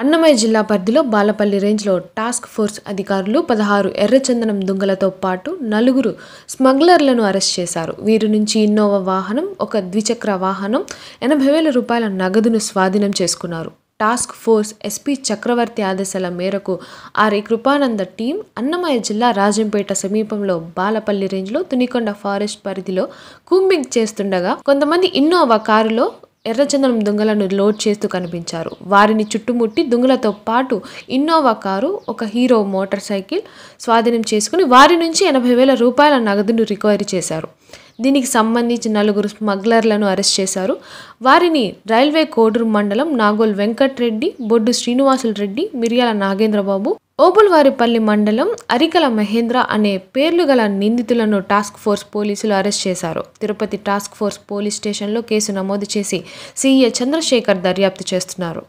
అన్నమయ్య జిల్లా పరిధిలో బాలపల్లి రేంజ్లో టాస్క్ ఫోర్స్ అధికారులు పదహారు ఎర్రచందనం దొంగలతో పాటు నలుగురు స్మగ్లర్లను అరెస్ట్ చేశారు వీరి నుంచి ఇన్నోవా వాహనం ఒక ద్విచక్ర వాహనం ఎనభై వేల రూపాయల నగదును స్వాధీనం చేసుకున్నారు టాస్క్ ఫోర్స్ ఎస్పీ చక్రవర్తి ఆదేశాల మేరకు ఆర్ఏ కృపానంద టీం అన్నమయ్య జిల్లా రాజంపేట సమీపంలో బాలపల్లి రేంజ్లో తునికొండ ఫారెస్ట్ పరిధిలో కూంబింగ్ చేస్తుండగా కొంతమంది ఇన్నోవా కారులో ఎర్రచందనం దొంగలను లోడ్ చేస్తూ కనిపించారు వారిని చుట్టుముట్టి దొంగలతో పాటు ఇన్నోవా కారు ఒక హీరో మోటార్ సైకిల్ స్వాధీనం చేసుకుని వారి నుంచి ఎనభై వేల రూపాయల నగదును రికవరీ చేశారు దీనికి సంబంధించి నలుగురు స్మగ్లర్లను అరెస్ట్ చేశారు వారిని రైల్వే కోడూరు మండలం నాగోల్ వెంకట్రెడ్డి బొడ్డు శ్రీనివాసులు రెడ్డి మిరియాల నాగేంద్రబాబు ఓబుల్వారిపల్లి మండలం అరికల మహేంద్ర అనే పేర్లు గల నిందితులను టాస్క్ ఫోర్స్ పోలీసులు అరెస్ట్ చేశారు తిరుపతి టాస్క్ ఫోర్స్ పోలీస్ స్టేషన్లో కేసు నమోదు చేసి సీఏ చంద్రశేఖర్ దర్యాప్తు చేస్తున్నారు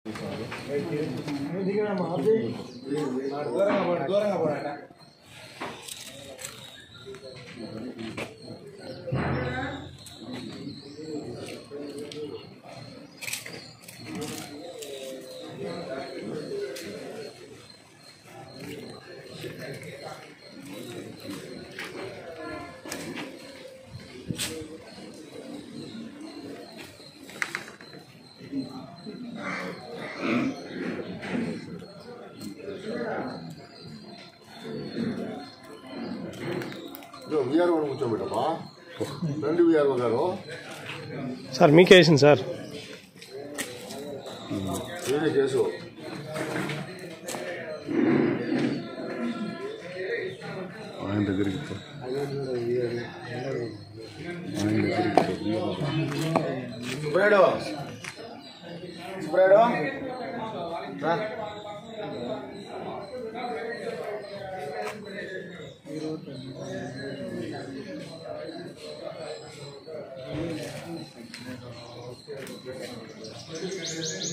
ఇదో విఆర్ఓ కూర్చోబెట్టమ్మా రండి విఆర్ఓ గారు సార్ మీకే వేసింది సార్ ఏదే కేసు ఆయన దగ్గరికి పో. ఆయన దగ్గరికి పో. సుబ్రాయుడు సుబ్రాయుడు రా